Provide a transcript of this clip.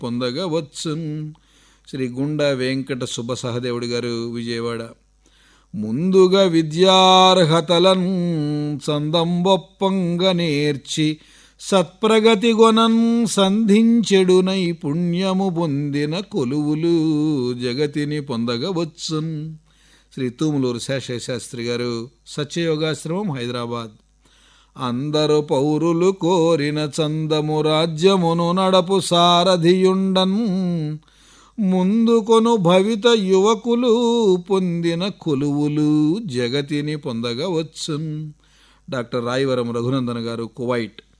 పొందగవచ్చున్ శ్రీ గుండా వెంకట సుబ్బ సహదేవుడి గారు విజయవాడ ముందుగా విద్యార్హతలన్ సందంబొప్పంగ నేర్చి సత్ప్రగతి గొనన్ సంధించెడునై పుణ్యము పొందిన కొలువులు జగతిని పొందగవచ్చున్ శ్రీ తూములూరు శేషయ్య శాస్త్రి గారు సత్యయోగాశ్రమం హైదరాబాద్ అందరు పౌరులు కోరిన చందము రాజ్యమును నడపు సారథియుండన్ ముందుకొను భవిత యువకులు పొందిన కొలువులు జగతిని పొందగవచ్చున్ డాక్టర్ రాయవరం రఘునందన్ గారు కువైట్